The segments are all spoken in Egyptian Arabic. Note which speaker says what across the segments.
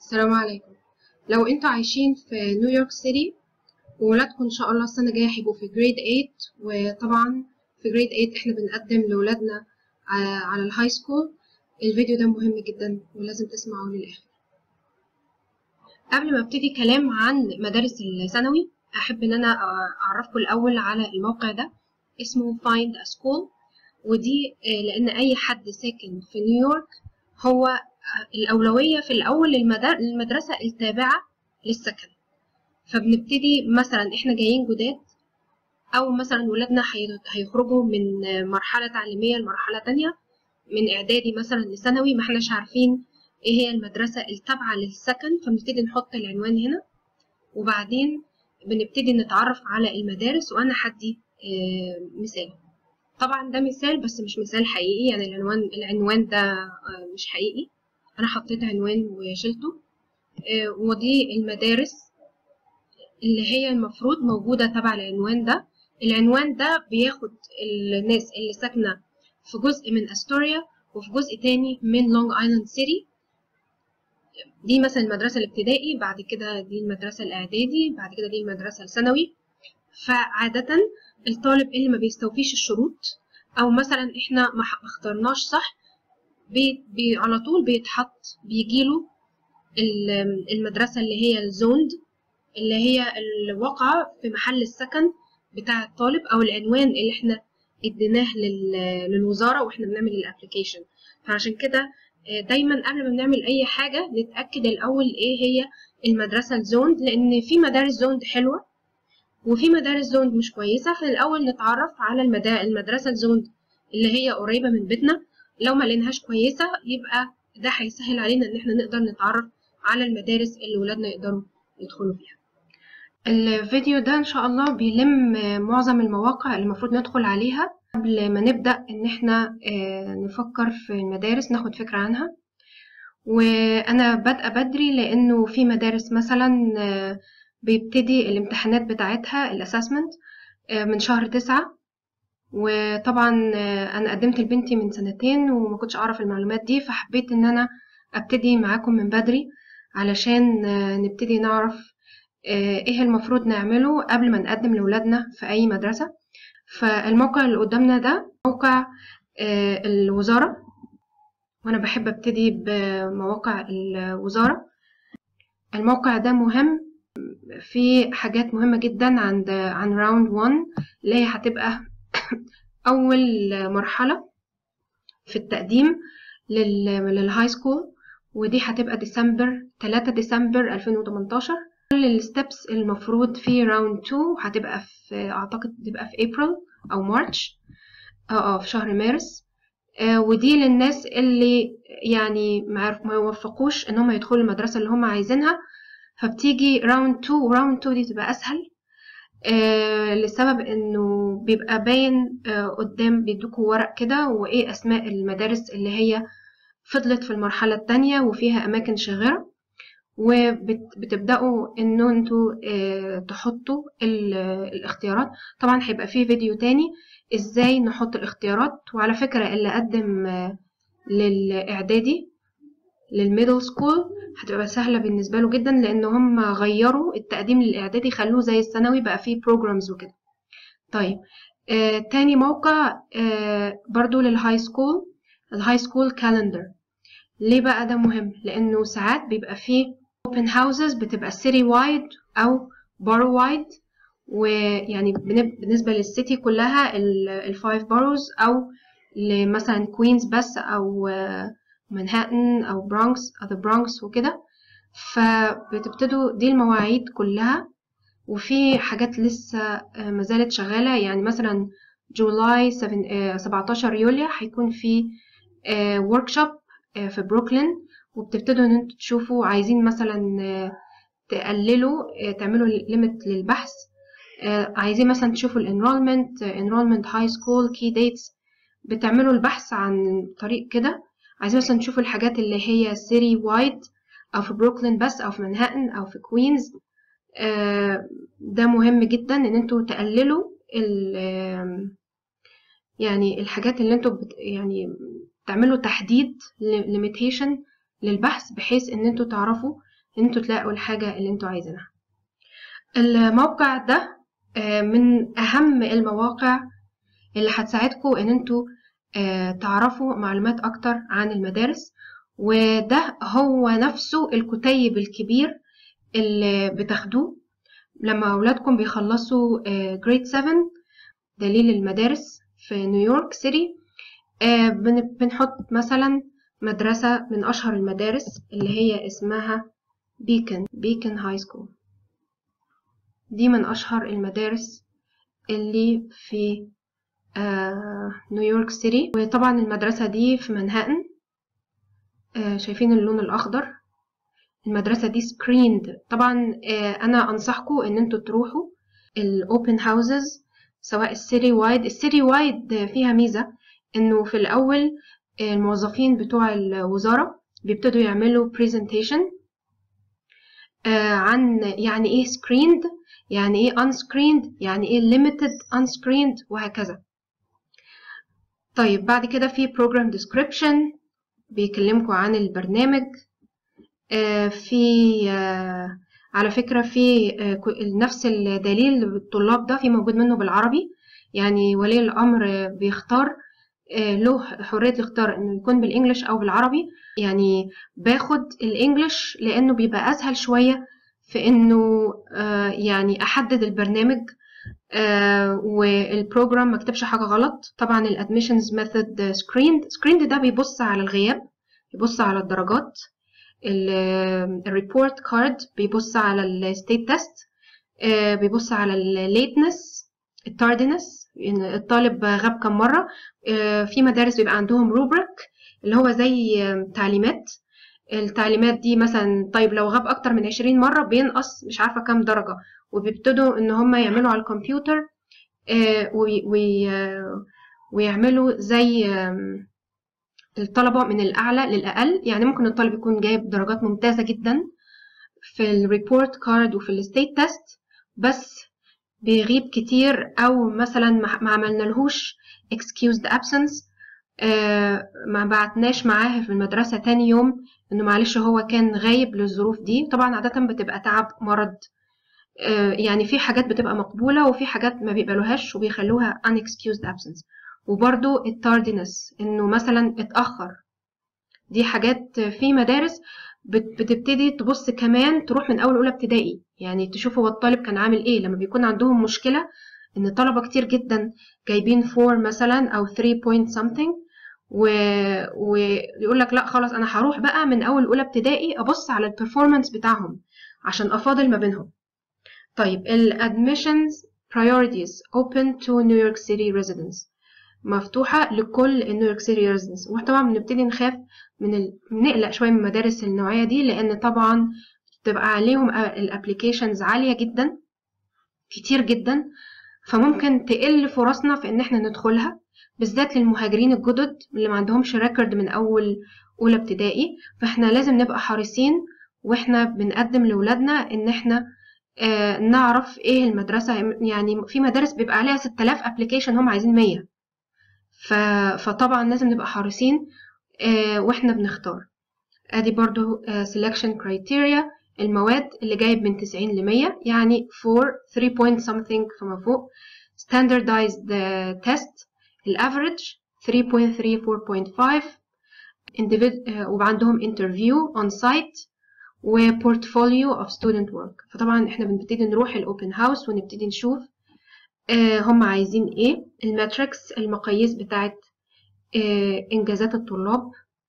Speaker 1: السلام عليكم لو انتوا عايشين في نيويورك سيتي وولادكم ان شاء الله السنه الجايه هيبقوا في جريد 8 وطبعا في جريد 8 احنا بنقدم لاولادنا ع- على الهاي سكول الفيديو ده مهم جدا ولازم تسمعوه للاخر قبل ما ابتدي كلام عن مدارس الثانوي احب ان انا اعرفكم الاول على الموقع ده اسمه find a school ودي آه، لان اي حد ساكن في نيويورك هو الأولوية في الأول للمدار- للمدرسة التابعة للسكن فبنبتدي مثلا إحنا جايين جداد أو مثلا ولادنا هي- هيخرجوا من مرحلة تعليمية لمرحلة تانية من إعدادي مثلا لثانوي ما احناش عارفين إيه هي المدرسة التابعة للسكن فبنبتدي نحط العنوان هنا وبعدين بنبتدي نتعرف على المدارس وأنا هدي آه، مثال طبعا ده مثال بس مش مثال حقيقي يعني العنوان العنوان ده آه، مش حقيقي انا حطيت عنوان وشلته آه، ودي المدارس اللي هي المفروض موجودة تبع العنوان ده العنوان ده بياخد الناس اللي ساكنة في جزء من أستوريا وفي جزء تاني من لونج ايلاند سيتي دي مثلا المدرسة الابتدائي بعد كده دي المدرسة الإعدادي بعد كده دي المدرسة الثانوي فعادة الطالب اللي ما بيستوفيش الشروط أو مثلا إحنا ما ح- ما اخترناش صح بي بي على طول بيتحط بيجيله ال- المدرسة اللي هي الزوند اللي هي الواقعة في محل السكن بتاع الطالب أو العنوان اللي احنا اديناه لل- للوزارة واحنا بنعمل الابليكيشن فعشان كده آه، دايما قبل ما بنعمل أي حاجة نتأكد الأول إيه هي المدرسة الزوند لأن في مدارس زوند حلوة وفي مدارس زوند مش كويسة فالأول نتعرف على المدا- المدرسة الزوند اللي هي قريبة من بيتنا لو ما لقيناهاش كويسة يبقى ده هيسهل علينا إن احنا نقدر نتعرف على المدارس اللي ولادنا يقدروا يدخلوا فيها الفيديو ده إن شاء الله بيلم معظم المواقع اللي المفروض ندخل عليها قبل ما نبدأ إن احنا آه، نفكر في المدارس ناخد فكرة عنها وأنا بادئة بدري لأنه في مدارس مثلا آه، بيبتدي الامتحانات بتاعتها الأسسمنت من شهر تسعة وطبعا آه، أنا قدمت لبنتي من سنتين وما كنتش أعرف المعلومات دي فحبيت إن أنا أبتدي معاكم من بدري علشان آه، نبتدي نعرف آه، إيه المفروض نعمله قبل ما نقدم لولادنا في أي مدرسة فالموقع اللي قدامنا ده موقع آه، الوزارة وأنا بحب أبتدي بمواقع الوزارة الموقع ده مهم في حاجات مهمة جدا عند عن راوند 1 اللي هي هتبقى أول مرحلة في التقديم لل للهاي سكول ودي هتبقى ديسمبر 3 ديسمبر 2018 كل الستبس المفروض في راوند 2 هتبقى في أعتقد تبقى في أبريل أو مارش اه اه في شهر مارس آه ودي للناس اللي يعني ما عرف- ما يوفقوش ان هم يدخلوا المدرسة اللي هم عايزينها فبتيجي راوند 2 وراوند 2 دي تبقى اسهل آه لسبب انه بيبقى باين آه قدام بيدوكوا ورق كده وايه اسماء المدارس اللي هي فضلت في المرحلة التانية وفيها اماكن شاغرة وبتبدأوا انه انتوا آه تحطوا ال- الاختيارات طبعا هيبقى فيه فيديو تاني ازاي نحط الاختيارات وعلى فكرة اللي قدم آه، للاعدادي للميدل سكول هتبقى سهلة بالنسبة له جدا لأن هم غيروا التقديم للإعدادي خلوه زي الثانوي بقى فيه بروجرامز وكده طيب آه تاني موقع آه برضو للهاي سكول الهاي سكول كالندر ليه بقى ده مهم لأنه ساعات بيبقى فيه open houses بتبقى city wide أو borough wide ويعني بن- بالنسبة للسيتي كلها الفايف boroughs أو لمثلا كوينز بس أو آه، منهاتن أو برونكس أو ذا برونكس وكده فبتبتدوا دي المواعيد كلها وفي حاجات لسه آه، ما زالت شغالة يعني مثلا جولاي 17 يوليو هيكون في ورك شوب في بروكلين وبتبتدوا ان انتوا تشوفوا عايزين مثلا آه، تقللوا آه، تعملوا ليميت للبحث آه، عايزين مثلا تشوفوا الانرولمنت انرولمنت هاي سكول كي ديتس بتعملوا البحث عن طريق كده عايزين مثلا تشوفوا الحاجات اللي هي سيري وايد او في بروكلين بس او في منهاتن او في كوينز آه، ده مهم جدا ان انتوا تقللوا ال آم، يعني الحاجات اللي انتوا بت يعني تعملوا تحديد limitation للبحث بحيث ان انتوا تعرفوا ان انتوا تلاقوا الحاجة اللي انتوا عايزينها الموقع ده من اهم المواقع اللي هتساعدكم ان انتوا تعرفوا معلومات اكتر عن المدارس وده هو نفسه الكتيب الكبير اللي بتاخدوه لما أولادكم بيخلصوا جريد 7 دليل المدارس في نيويورك سيتي بنحط مثلا مدرسة من أشهر المدارس اللي هي اسمها بيكن بيكن هاي سكول دي من أشهر المدارس اللي في نيويورك سيتي وطبعا المدرسة دي في منهاتن شايفين اللون الأخضر المدرسة دي سكريند طبعا أنا أنصحكم إن انتوا تروحوا الأوبن هاوسز سواء السيتي وايد السيتي وايد فيها ميزة إنه في الأول الموظفين بتوع الوزارة بيبتدوا يعملوا presentation عن يعني إيه screened يعني إيه unscreened يعني إيه limited unscreened وهكذا طيب بعد كده في program description بيكلمكم عن البرنامج آه في آه على فكرة في آه نفس الدليل الطلاب ده في موجود منه بالعربي يعني ولي الأمر بيختار له حرية الاختيار انه يكون بالانجلش او بالعربي يعني باخد الانجلش لانه بيبقى اسهل شوية في انه يعني احدد البرنامج والبروجرام ما اكتبش حاجة غلط طبعا الادميشنز ميثود سكريند سكريند ده بيبص على الغياب بيبص على الدرجات الريبورت كارد بيبص على الستيت تيست بيبص على الليتنس التاردنس يعني الطالب غاب كم مرة في مدارس بيبقى عندهم روبريك اللي هو زي تعليمات التعليمات دي مثلا طيب لو غاب اكتر من 20 مرة بينقص مش عارفة كام درجة وبيبتدوا ان هم يعملوا على الكمبيوتر ويعملوا زي الطلبة من الأعلى للأقل يعني ممكن الطالب يكون جايب درجات ممتازة جدا في الريبورت كارد وفي الستيت تيست بس بيغيب كتير أو مثلا ما عملنالهوش excused absence آه ما بعتناش معاه في المدرسة تاني يوم إنه معلش هو كان غايب للظروف دي طبعا عادة بتبقى تعب مرض آه يعني في حاجات بتبقى مقبولة وفي حاجات ما بيقبلوهاش وبيخلوها unexcused absence وبرضو التاردنس انه مثلا اتأخر دي حاجات في مدارس بتبتدي تبص كمان تروح من اول اولى ابتدائي يعني تشوف هو الطالب كان عامل ايه لما بيكون عندهم مشكلة ان طلبة كتير جدا جايبين 4 مثلا او 3 point something و... ويقول لك لا خلاص انا هروح بقى من اول اولى ابتدائي ابص على البرفورمانس بتاعهم عشان افاضل ما بينهم طيب الادميشنز priorities open to New York City residents مفتوحة لكل نيويورك سيتي ريزيدنس وطبعا بنبتدي نخاف من ال... نقلق شوية من المدارس النوعية دي لأن طبعا بتبقى عليهم الابليكيشنز عالية جدا كتير جدا فممكن تقل فرصنا في ان احنا ندخلها بالذات للمهاجرين الجدد اللي ما عندهمش ريكورد من اول اولى ابتدائي فاحنا لازم نبقى حريصين واحنا بنقدم لاولادنا ان احنا آه نعرف ايه المدرسة يعني في مدارس بيبقى عليها 6000 ابليكيشن هم عايزين 100 فطبعا لازم نبقى حريصين آه واحنا بنختار ادي برضو آه selection criteria المواد اللي جايب من 90 ل 100 يعني for 3 point something فما فوق standardized uh, test الافريج 3.3 4.5 وعندهم interview on site وبورتفوليو of student work فطبعا احنا بنبتدي نروح الاوبن هاوس ونبتدي نشوف آه هم عايزين ايه الماتريكس المقاييس بتاعت آه انجازات الطلاب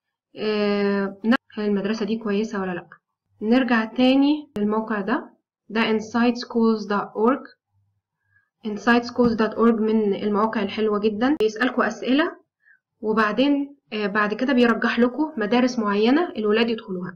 Speaker 1: آه هل المدرسة دي كويسة ولا لا نرجع تاني للموقع ده ده insightschools.org insightschools.org من المواقع الحلوة جدا بيسألكوا أسئلة وبعدين بعد كده بيرجح لكم مدارس معينة الولاد يدخلوها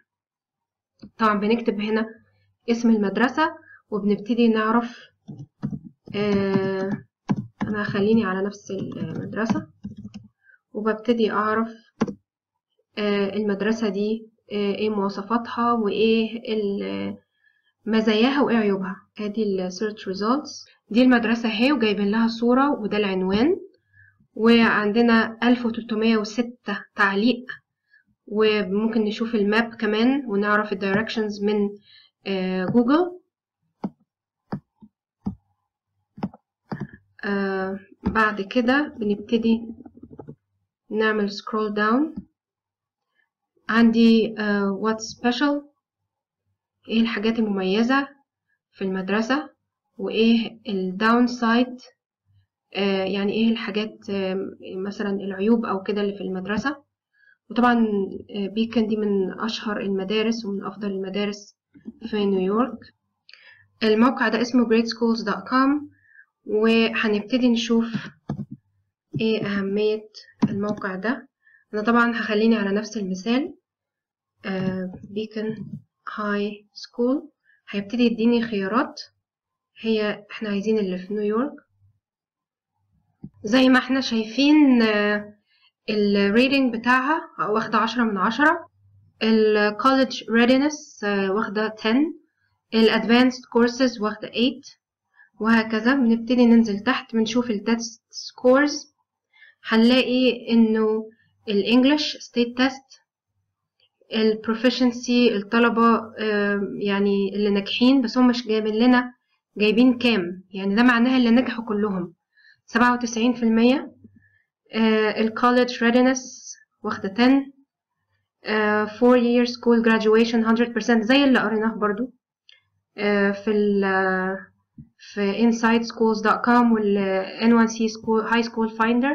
Speaker 1: طبعا بنكتب هنا اسم المدرسة وبنبتدي نعرف آه أنا خليني على نفس المدرسة وببتدي أعرف آه المدرسة دي آه ايه مواصفاتها وايه مزاياها وايه عيوبها ادي ال search results دي المدرسة اهي وجايبين لها صورة وده العنوان وعندنا 1306 تعليق وممكن نشوف الماب كمان ونعرف الدايركشنز من جوجل آه بعد كده بنبتدي نعمل سكرول داون عندي واتس uh, سبيشال ايه الحاجات المميزة في المدرسة وايه الداون سايد آه يعني ايه الحاجات آه مثلا العيوب او كده اللي في المدرسة وطبعا بيكن دي من اشهر المدارس ومن افضل المدارس في نيويورك الموقع ده اسمه greatschools.com وهنبتدي نشوف ايه اهمية الموقع ده انا طبعا هخليني على نفس المثال بيكن هاي سكول هيبتدي يديني خيارات هي احنا عايزين اللي في نيويورك زي ما احنا شايفين الريتنج بتاعها واخدة عشرة من عشرة الكوليدج readiness واخدة 10 الادفانسد كورسز واخدة 8 وهكذا بنبتدي ننزل تحت بنشوف التست سكورز هنلاقي انه الانجليش ستيت تيست البروفيشنسي الطلبة يعني اللي ناجحين بس هم مش جايبين لنا جايبين كام يعني ده معناها اللي نجحوا كلهم سبعة وتسعين في المية الكوليدج readiness واخدة 10 four year school graduation 100% زي اللي قريناه برضو في ال في insideschools.com وال N1C school high school finder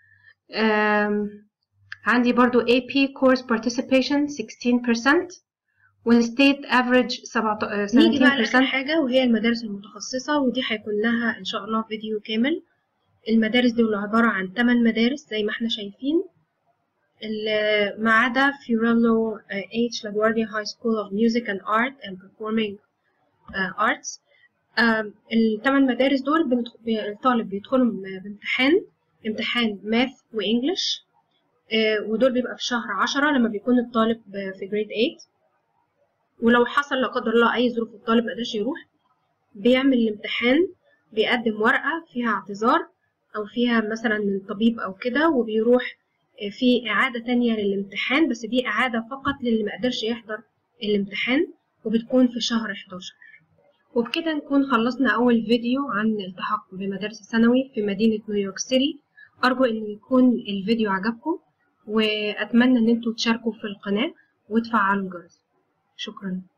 Speaker 1: عندي برضو AP course participation 16% والstate average 17%
Speaker 2: نيجي بقى لآخر حاجة وهي المدارس المتخصصة ودي هيكون لها إن شاء الله فيديو كامل المدارس دول عبارة عن 8 مدارس زي ما احنا شايفين ما عدا فيوريلو H LaGuardia High School of Music and Art and Performing Arts الثمان مدارس دول الطالب بيدخلهم بامتحان امتحان ماث وانجلش ودول بيبقى في شهر عشرة لما بيكون الطالب في جريد 8 ولو حصل لا قدر الله اي ظروف الطالب مقدرش يروح بيعمل الامتحان بيقدم ورقة فيها اعتذار او فيها مثلا من طبيب او كده وبيروح في اعادة تانية للامتحان بس دي اعادة فقط للي مقدرش يحضر الامتحان وبتكون في شهر 11 وبكده نكون خلصنا أول فيديو عن الالتحاق بمدارس الثانوي في مدينة نيويورك سيتي أرجو أن يكون الفيديو عجبكم وأتمنى أن انتوا تشاركوا في القناة وتفعلوا الجرس شكرا